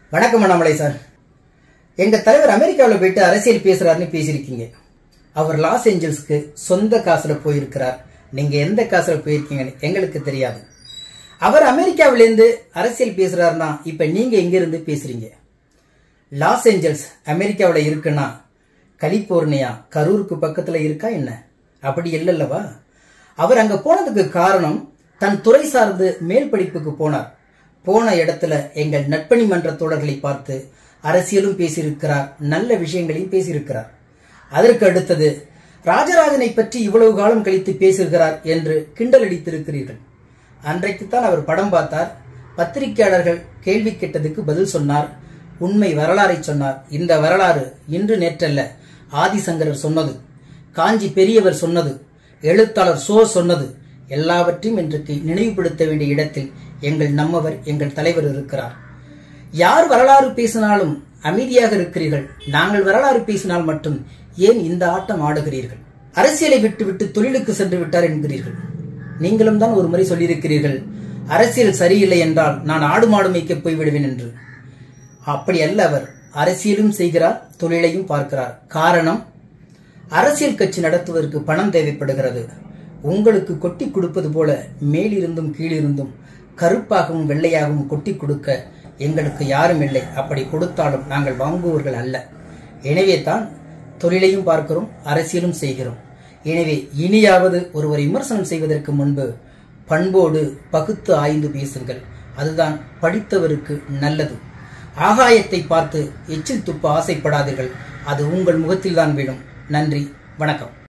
வணக்கம் அண்ணாமலை சார் எங்க தலைவர் அமெரிக்காவில் போயிட்டு அரசியல் பேசுறாருன்னு பேசியிருக்கீங்க அவர் லாஸ் ஏஞ்சல்ஸ்க்கு சொந்த காசுல போயிருக்கிறார் நீங்க எந்த காசுல போயிருக்கீங்கன்னு எங்களுக்கு தெரியாது அவர் அமெரிக்காவிலேருந்து அரசியல் பேசுறாருன்னா இப்ப நீங்க எங்க இருந்து பேசுறீங்க லாஸ் ஏஞ்சல்ஸ் அமெரிக்காவில் இருக்குன்னா கலிபோர்னியா கரூருக்கு பக்கத்துல இருக்கா என்ன அப்படி இல்லல்லவா அவர் அங்க போனதுக்கு காரணம் தன் துறை சார்ந்து மேல் படிப்புக்கு போனார் போன இடத்துல எங்கள் நட்பணி மன்ற தோழர்களை பார்த்து அரசியலும் பேசியிருக்கிறார் நல்ல விஷயங்களையும் பேசியிருக்கிறார் அதற்கு அடுத்தது ராஜராஜனை பற்றி இவ்வளவு காலம் கழித்து பேசுகிறார் என்று கிண்டல் அடித்திருக்கிறீர்கள் அன்றைக்குத்தான் அவர் படம் பார்த்தார் பத்திரிகையாளர்கள் கேள்வி கேட்டதுக்கு பதில் சொன்னார் உண்மை வரலாறை சொன்னார் இந்த வரலாறு இன்று நேற்றல்ல ஆதிசங்கரர் சொன்னது காஞ்சி பெரியவர் சொன்னது எழுத்தாளர் சோ சொன்னது எல்லாவற்றையும் இன்றைக்கு நினைவுபடுத்த வேண்டிய இடத்தில் எங்கள் நம்மவர் எங்கள் தலைவர் இருக்கிறார் யார் வரலாறு பேசினாலும் அமைதியாக இருக்கிறீர்கள் நாங்கள் வரலாறு பேசினால் மட்டும் ஏன் இந்த ஆட்டம் ஆடுகிறீர்கள் அரசியலை விட்டுவிட்டு தொழிலுக்கு சென்று விட்டார் என்கிறீர்கள் நீங்களும் தான் ஒரு முறை சொல்லியிருக்கிறீர்கள் அரசியல் சரியில்லை என்றால் நான் ஆடு மாடு மேய்க்க போய்விடுவேன் என்று அப்படி அல்ல அவர் அரசியலும் செய்கிறார் தொழிலையும் பார்க்கிறார் காரணம் அரசியல் கட்சி நடத்துவதற்கு பணம் தேவைப்படுகிறது உங்களுக்கு கொட்டி கொடுப்பது போல மேலிருந்தும் கீழிருந்தும் கருப்பாகவும் வெள்ளையாகவும் கொட்டி கொடுக்க எங்களுக்கு யாரும் இல்லை அப்படி கொடுத்தாலும் நாங்கள் வாங்குவவர்கள் அல்ல எனவே தான் தொழிலையும் பார்க்கிறோம் அரசியலும் செய்கிறோம் எனவே இனியாவது ஒருவர் விமர்சனம் செய்வதற்கு முன்பு பண்போடு பகுத்து ஆய்ந்து பேசுங்கள் அதுதான் படித்தவருக்கு நல்லது ஆகாயத்தை பார்த்து எச்சில் துப்ப ஆசைப்படாதீர்கள் அது உங்கள் முகத்தில்தான் விழும் நன்றி வணக்கம்